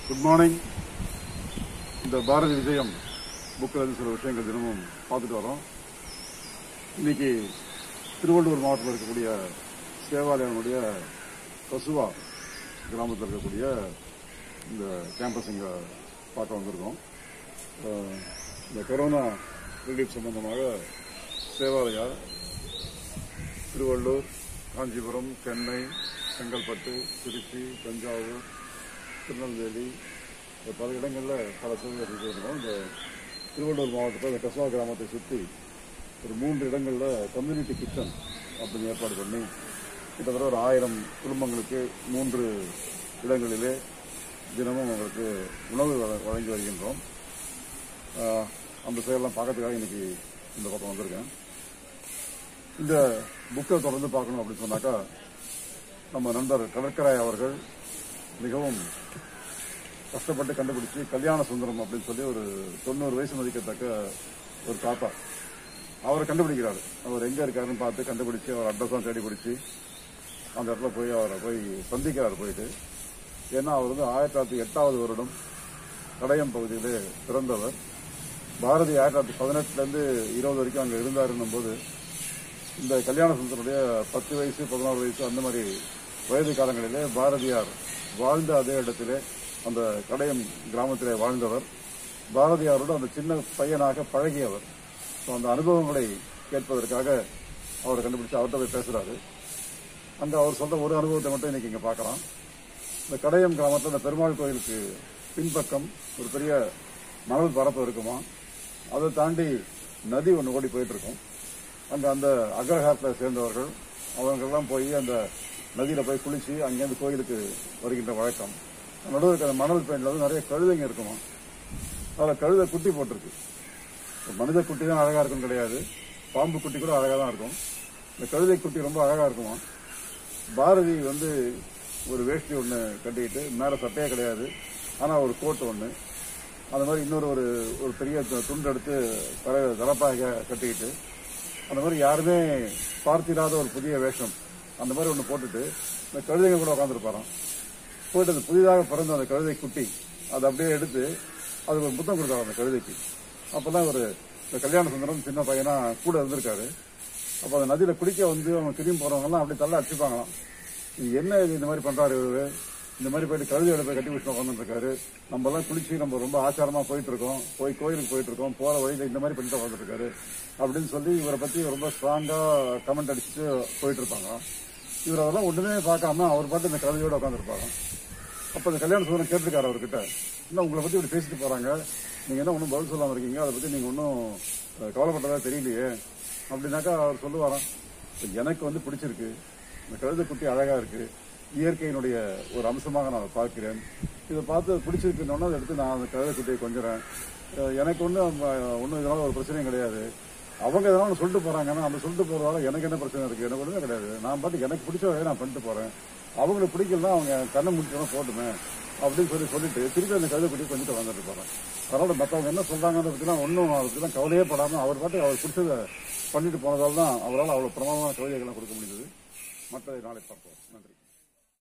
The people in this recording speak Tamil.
குட் மார்னிங் இந்த பாரதி விஜயம் புக்கில் இருந்து சில விஷயங்கள் தினமும் பார்த்துட்டு வரோம் இன்னைக்கு திருவள்ளூர் மாவட்டத்தில் இருக்கக்கூடிய சேவாலயனுடைய கசுவா கிராமத்தில் இருக்கக்கூடிய இந்த கேம்பஸ் இங்கே பார்க்க வந்திருக்கோம் அஹ், இந்த கொரோனா ரிலீஃப் சம்பந்தமாக சேவாலயா திருவள்ளூர் காஞ்சிபுரம் சென்னை செங்கல்பட்டு திருச்சி தஞ்சாவூர் திருநெல்வேலி இந்த பல இடங்களில் பல சேவைகள் செஞ்சுருக்கோம் இந்த திருவள்ளூர் மாவட்டத்தில் இந்த கசுவா கிராமத்தை சுற்றி ஒரு மூன்று இடங்களில் கம்யூனிட்டி கிச்சன் அப்படின்னு ஏற்பாடு பண்ணி கிட்டத்தட்ட ஒரு ஆயிரம் குடும்பங்களுக்கு மூன்று இடங்களிலே தினமும் அவங்களுக்கு உணவு வழ- வழங்கி வருகின்றோம் ஆஹ், அந்த செயலெல்லாம் பார்க்கறதுக்காக இன்னைக்கு இந்த பக்கம் வந்திருக்கேன் இந்த புக்கை தொடர்ந்து பார்க்கணும் அப்படின்னு சொன்னாக்கா நம்ம நண்பர் கடற்கராய் அவர்கள் மிகவும் கஷ்டப்பட்டு கண்டுபிடிச்சு கல்யாண சுந்தரம் அப்படின்னு சொல்லி ஒரு தொண்ணூறு வயசு மதிக்கத்தக்க ஒரு தாத்தா அவரை கண்டுபிடிக்கிறாரு அவர் எங்க இருக்காருன்னு பார்த்து கண்டுபிடிச்சு அவர் அட்ரஸும் தேடி பிடிச்சி அந்த இடத்துல போய் அவரை போய் சந்திக்கிறார் போயிட்டு ஏன்னா அவர் வந்து ஆயிரத்தி தொள்ளாயிரத்தி எட்டாவது வருடம் கடையம் பகுதியிலே பிறந்தவர் பாரதி ஆயிரத்தி தொள்ளாயிரத்தி பதினெட்டுலேருந்து இருபது வரைக்கும் அங்கே இருந்தாருன்னும் போது இந்த கல்யாண சுந்தருடைய பத்து வயசு பதினாறு வயசு அந்த மாதிரி வயது காலங்களிலே பாரதியார் வாழ்ந்த அதே இடத்திலே அந்த கடையம் கிராமத்திலே வாழ்ந்தவர் பாரதியாரோடு அந்த சின்ன பையனாக பழகியவர் ஸோ அந்த அனுபவங்களை கேட்பதற்காக அவரை கண்டுபிடிச்சு அவர்கிட்ட போய் பேசுறாரு அங்க அவர் சொல்ற ஒரு அனுபவத்தை மட்டும் இன்னைக்கு இங்க பார்க்கலாம் இந்த கடையம் கிராமத்தில் இந்த பெருமாள் கோயிலுக்கு பின்பக்கம் ஒரு பெரிய மணல் பரப்பு இருக்குமா அதை தாண்டி நதி ஒன்று ஓடி போயிட்டு இருக்கும் அங்க அந்த அக்ரஹாரத்தை சேர்ந்தவர்கள் அவங்கெல்லாம் போய் அந்த நதியில போய் குளிச்சு அங்கேருந்து கோயிலுக்கு வருகின்ற வழக்கம் நடுவில் இருக்கிற மணல் பெயிண்ட்ல வந்து நிறைய கழுதைங்க இருக்குமா அதில் கழுதை குட்டி போட்டிருக்கு மனித குட்டி தான் அழகா இருக்கும் கிடையாது பாம்பு குட்டி கூட அழகா தான் இருக்கும் இந்த கழுதை குட்டி ரொம்ப அழகா இருக்குமா பாரதி வந்து ஒரு வேஷ்டி ஒன்று கட்டிக்கிட்டு மேலே சட்டையே கிடையாது ஆனால் ஒரு கோட் ஒன்று அந்த மாதிரி இன்னொரு ஒரு ஒரு பெரிய து- துண்டு எடுத்து தலை தலப்பாக கட்டிக்கிட்டு அந்த மாதிரி யாருமே பார்த்திராத ஒரு புதிய வேஷம் அந்த மாதிரி ஒன்று போட்டுட்டு இந்த கழுதைங்க கூட உட்காந்துருப்பாராம் போயிட்டு அந்த புதிதாக பிறந்த அந்த கழுதை குட்டி அதை அப்படியே எடுத்து அது ஒரு முத்தம் கொடுத்தாரு அந்த கழுதைக்கு அப்பதான் ஒரு இந்த கல்யாண சுந்தரம் சின்ன பையனா கூட இருந்திருக்காரு அப்ப அந்த நதியில குளிக்க வந்து அவங்க திரும்பி போறவங்க எல்லாம் அப்படி தள்ள அடிச்சுப்பாங்களாம் இது என்ன இது இந்த மாதிரி பண்றாரு இவரு இந்த மாதிரி போயிட்டு கழுதையோட போய் கட்டி பிடிச்சி உட்காந்துட்டு இருக்காரு நம்ம எல்லாம் குளிச்சு நம்ம ரொம்ப ஆச்சாரமா போயிட்டு இருக்கோம் போய் கோயிலுக்கு போயிட்டு இருக்கோம் போற வழியில இந்த மாதிரி பண்ணிட்டு உட்காந்துட்டு இருக்காரு அப்படின்னு சொல்லி இவரை பத்தி ரொம்ப ஸ்ட்ராங்கா கமெண்ட் அடிச்சுட்டு போயிட்டு இருப்பாங்க இவர் அதெல்லாம் ஒண்ணுமே பார்க்காம அவர் பாட்டு இந்த கழுதையோட உட்காந்துருப்பாங்க அப்ப இந்த கல்யாண சூழல் கேட்டிருக்காரு அவர்கிட்ட என்ன உங்களை பத்தி இப்படி பேசிட்டு போறாங்க நீங்க என்ன ஒன்றும் பதில் சொல்லாம இருக்கீங்க அதை பத்தி நீங்க ஒன்றும் கவலைப்பட்டதா தெரியலையே அப்படின்னாக்கா அவர் சொல்லுவாராம் "இப்ப எனக்கு வந்து பிடிச்சிருக்கு இந்த கழுதை குட்டி அழகா இருக்கு இயற்கையினுடைய ஒரு அம்சமாக நான் அதை பார்க்கிறேன் இதை பார்த்து பிடிச்சிருக்குன்னு அதை எடுத்து நான் அந்த கழுதை குட்டியை கொஞ்சறேன் அஹ் எனக்கு ஒன்றும் ஒன்றும் இதனால ஒரு பிரச்சனையும் கிடையாது அவங்க எதனால ஒண்ணு சொல்லிட்டு போறாங்கன்னா அந்த சொல்லிட்டு போறதால எனக்கு என்ன பிரச்சனை இருக்கு எனக்கு ஒன்றுமே கிடையாது நான் பாட்டுக்கு எனக்கு பிடிச்ச வேலையை நான் பண்ணிட்டு போறேன் அவங்களுக்கு பிடிக்கலன்னா அவங்க கண்ணை முடிச்சோன்னா போட்டுமே அப்படின்னு சொல்லி சொல்லிட்டு திருப்பி அந்த கழுதை குட்டி கொஞ்சிட்டு வந்துட்டு போறேன் அதனால மற்றவங்க என்ன சொல்றாங்கன்னு பத்திலாம் ஒன்றும் அதுக்குலாம் கவலையே படாம அவர் பாட்டுக்கு அவர் பிடிச்சதை பண்ணிட்டு போனதால தான் அவரால் அவ்வளவு பிரமாதமான கவிதைகள்லாம் கொடுக்க முடிந்தது மற்றதை நாளை பார்ப்போம் நன்றி